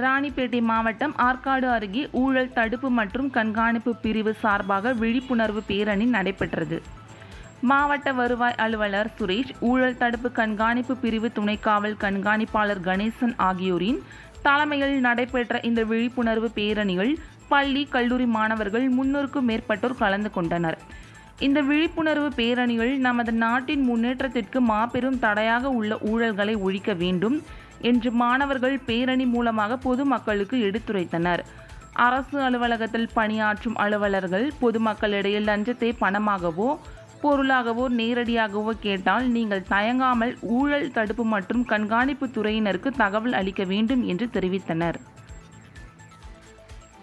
ராணிப்பேட்டை மாவட்டம் ஆற்காடு அருகே ஊழல் தடுப்பு மற்றும் கண்காணிப்பு பிரிவு சார்பாக விழிப்புணர்வு பேரணி நடைபெற்றது மாவட்ட வருவாய் அலுவலர் சுரேஷ் ஊழல் தடுப்பு கண்காணிப்பு பிரிவு துணை காவல் கண்காணிப்பாளர் கணேசன் ஆகியோரின் தலைமையில் நடைபெற்ற இந்த விழிப்புணர்வு பேரணியில் பள்ளி கல்லூரி மாணவர்கள் முன்னூறுக்கும் மேற்பட்டோர் கலந்து கொண்டனர் இந்த விழிப்புணர்வு பேரணிகள் நமது நாட்டின் முன்னேற்றத்திற்கு மாபெரும் தடையாக உள்ள ஊழல்களை ஒழிக்க வேண்டும் என்று மாணவர்கள் பேரணி மூலமாக பொதுமக்களுக்கு எடுத்துரைத்தனர் அரசு அலுவலகத்தில் பணியாற்றும் அலுவலர்கள் பொதுமக்களிடையே லஞ்சத்தை பணமாகவோ பொருளாகவோ நேரடியாகவோ கேட்டால் நீங்கள் தயங்காமல் ஊழல் தடுப்பு மற்றும் கண்காணிப்பு துறையினருக்கு தகவல் அளிக்க வேண்டும் என்று தெரிவித்தனர்